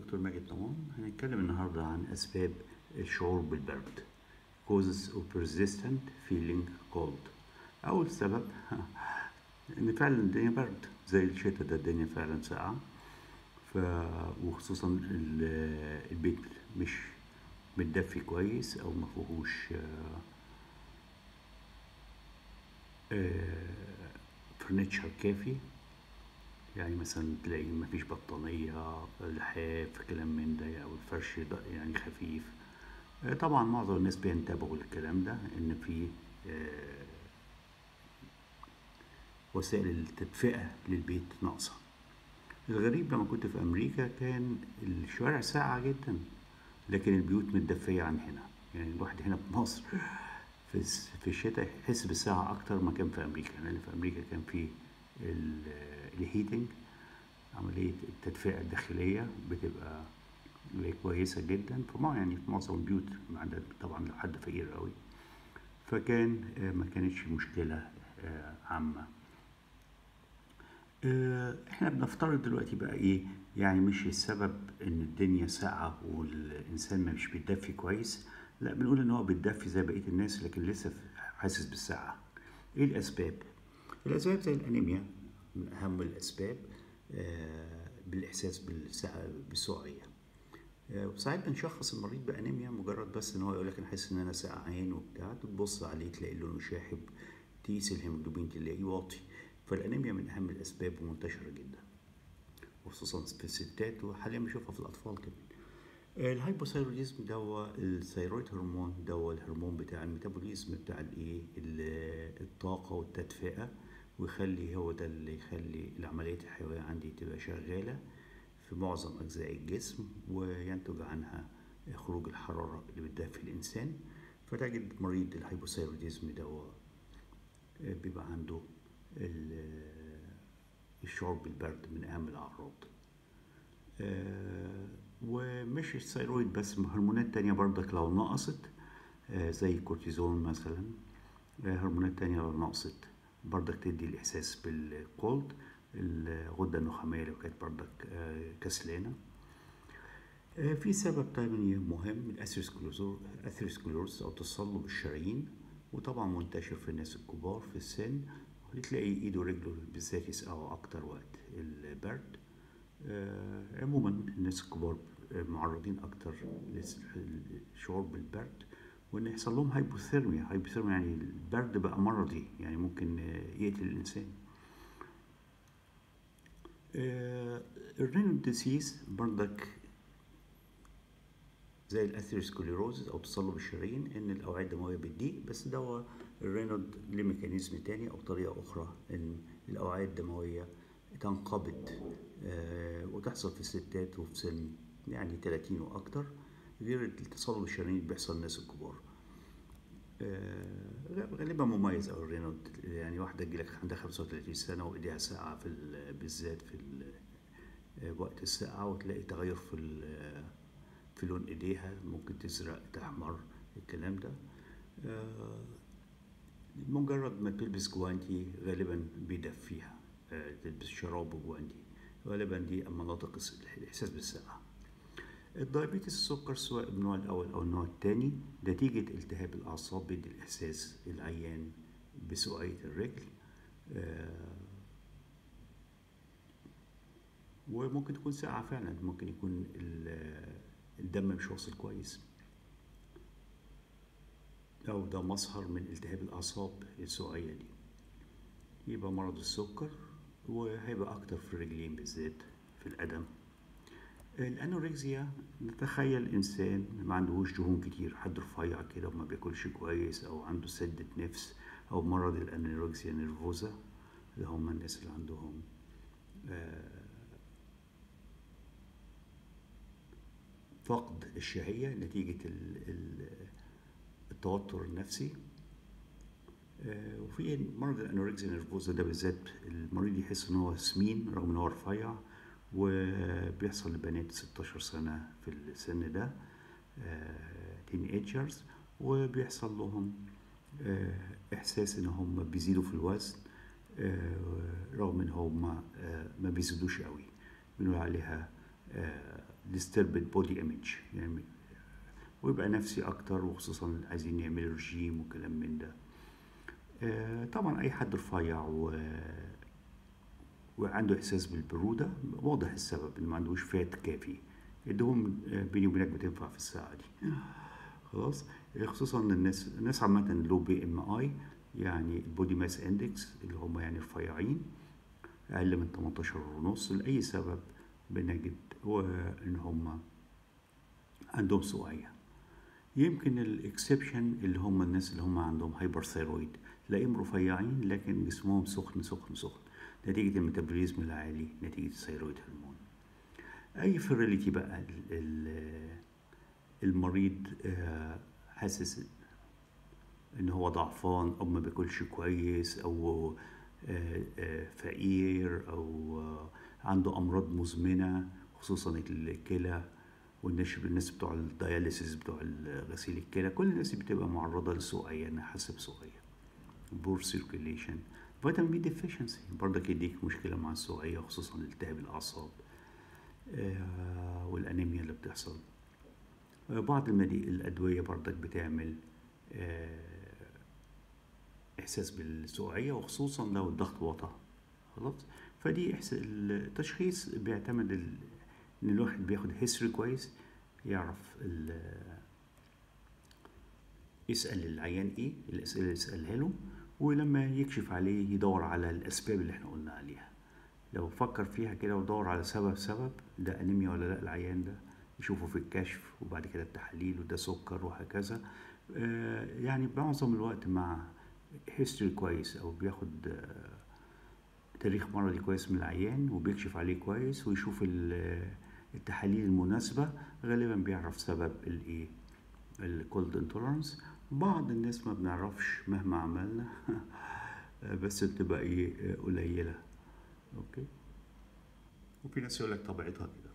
دكتور ماجد طمان هنتكلم النهاردة عن أسباب الشعور بالبرد causes of persistent feeling cold أول سبب إن فعلا الدنيا برد زي الشتا ده الدنيا فعلا ساقعة ف... وخصوصا ال- البيت مش متدفي كويس أو مفيهوش فرنتشر كافي يعني مثلا تلاقي مفيش بطانية لحاف كلام من ده أو الفرش ده يعني خفيف آه، طبعا معظم الناس بينتبهوا للكلام ده إن في آه، وسائل التدفئة للبيت ناقصة الغريب لما كنت في أمريكا كان الشوارع ساقعة جدا لكن البيوت متدفية عن هنا يعني الواحد هنا في مصر في الس- في الشتاء يحس بالساعة أكتر ما كان في أمريكا لأن في أمريكا كان في ال- الهيتنج عملية التدفئة الداخلية بتبقى كويسة جدا فما يعني في معظم البيوت ما عدا طبعا لو حد فقير قوي فكان آه، ما كانتش مشكلة آه، عامة آه، احنا بنفترض دلوقتي بقى ايه يعني مش السبب ان الدنيا ساقعة والانسان مش بيتدفي كويس لا بنقول ان هو بيتدفي زي بقية الناس لكن لسه حاسس بالساعة ايه الاسباب الاسباب زي الانيميا من اهم الاسباب آه، بالاحساس بالساعة بالسقعية آه، وساعات بنشخص المريض بانيميا مجرد بس ان هو يقول لك انا حاسس ان انا سقعان وبتاع تبص عليه تلاقي لونه شاحب تقيس الهيموجلوبين تلاقيه واطي فالانيميا من اهم الاسباب ومنتشره جدا وخصوصا في الستات وحاليا بنشوفها في الاطفال كمان آه، الهايبوثايروديزم ده هو الثيرويد هرمون ده هو الهرمون بتاع الميتابوليزم بتاع الايه ال- الطاقه والتدفئه ويخلي هو ده اللي يخلي العملية الحيوية عندي تبقى شغالة في معظم أجزاء الجسم وينتج عنها خروج الحرارة اللي بتدفي الإنسان فتجد مريض الهايبوثايروديزم ده هو بيبقى عنده ال- الشعور بالبرد من أهم الأعراض آه، ومش الثيرويد بس هرمونات تانية برضك لو نقصت آه، زي الكورتيزون مثلا آه، هرمونات تانية لو نقصت برضك تدي الإحساس بالكولد الغدة النخامية لو كانت برضك آه، كسلانة آه، في سبب تاني مهم الأثيروسكلوروز أو تصلب الشرايين وطبعا منتشر في الناس الكبار في السن تلاقي ايده ورجله بالذات يسقعوا أكتر وقت البرد آه، عموما الناس الكبار معرضين أكتر للشعور بالبرد وإن يحصل لهم هايبوثيرميا هايبوثيرميا يعني البرد بقى مرضي يعني ممكن آه، يقتل الإنسان آه، الرينال ديسيز برضك زي الاثيروسكليروز او تصلب الشرايين ان الاوعيه الدمويه بتضيق بس ده هو الرينود ليه ميكانيزم تاني او طريقه اخرى ان الاوعيه الدمويه تنقبض آه وتحصل في الستات وفي سن يعني 30 واكتر غير التصلب الشرايين اللي بيحصل للناس الكبار آه، غالبا مميز او الرينود يعني واحده تجيلك عندها 35 سنه وايديها ساقعه في ال- بالذات في ال- آه، وقت الساقعه وتلاقي تغير في ال- في لون ايديها ممكن تزرق تحمر الكلام ده آه، مجرد ما تلبس جوانتي غالبا بيدفيها آه، تلبس شراب وجوانتي غالبا دي مناطق الس- الاحساس بالسقعه الدايابيتس السكر سواء النوع الأول أو النوع الثاني نتيجة التهاب الأعصاب بيدي الإحساس العيان بسقعية الرجل آه، وممكن تكون ساقعة فعلا ممكن يكون ال- الدم مش واصل كويس أو ده مظهر من التهاب الأعصاب السقعية دي يبقى مرض السكر وهيبقى أكتر في الرجلين بالذات في القدم الانوركسيا نتخيل انسان ما عندهوش دهون كتير حد رفيع كده وما بياكلش كويس او عنده سدة نفس او مرض الانوركسيا نيرفوزا اللي هم الناس اللي عندهم آه، فقد الشهية نتيجة ال- ال- التوتر النفسي آه، وفي مرض الانوركسيا نيرفوزا ده بالذات المريض يحس ان هو سمين رغم ان هو رفيع وبيحصل لبنات 16 سنة في السن ده تين ايجرز وبيحصل لهم آه، احساس ان هم بيزيدوا في الوزن آه، رغم ان هم آه، ما بيزيدوش قوي بنقول عليها disturbed body image يعني ويبقى نفسي اكتر وخصوصا عايزين يعملوا رجيم وكلام من ده آه، طبعا اي حد رفيع و... وعنده احساس بالبروده واضح السبب انه ما عندوش فات كافي الدهون آه، بيني وبينك بتنفع في الساعه دي خلاص خصوصا الناس الناس عامه لو بي ام اي يعني البودي ماس اندكس اللي هم يعني رفيعين اقل من 18 ونص لاي سبب بنجد هو ان هم عندهم سقعيه يمكن الاكسبشن اللي هم الناس اللي هم عندهم هايبر ثيرويد تلاقيهم رفيعين لكن جسمهم سخن سخن سخن نتيجة الميتابوليزم العالي نتيجة الثيرويد هرمون أي فيريليتي بقى ال- ال- المريض آه، حاسس ان هو ضعفان او ما بياكلش كويس او آه، آه، فقير او آه، عنده امراض مزمنه خصوصا الكلى والناس الناس بتوع الدياليسيس بتوع غسيل الكلى كل الناس دي بتبقى معرضه لسقعيه انا حاسه بسقعيه بور سيركيليشن فيتامين بي ديفيشنسي برضك يديك مشكله مع السقعيه خصوصا التهاب الاعصاب آه، والانيميا اللي بتحصل آه، بعض المدي... الادويه برضك بتعمل آه، احساس بالسقوعيه وخصوصا لو الضغط واطي خلاص فدي إحس... التشخيص بيعتمد ال... ان الواحد بياخد هيستوري كويس يعرف ال... يسال العيان ايه الاسئله اللي يسالها له ولما يكشف عليه يدور على الاسباب اللي احنا قلنا عليها لو فكر فيها كده ودور على سبب سبب ده انيميا ولا لا العيان ده يشوفه في الكشف وبعد كده التحاليل وده سكر وهكذا آه، يعني معظم الوقت مع هيستوري كويس او بياخد آه، تاريخ مرضي كويس من العيان وبيكشف عليه كويس ويشوف ال- التحاليل المناسبة غالبا بيعرف سبب الايه الكولد انتولرانس بعض الناس ما بنعرفش مهما عملنا بس بتبقى ايه قليلة اوكي وفي ناس يقول لك طبيعتها كده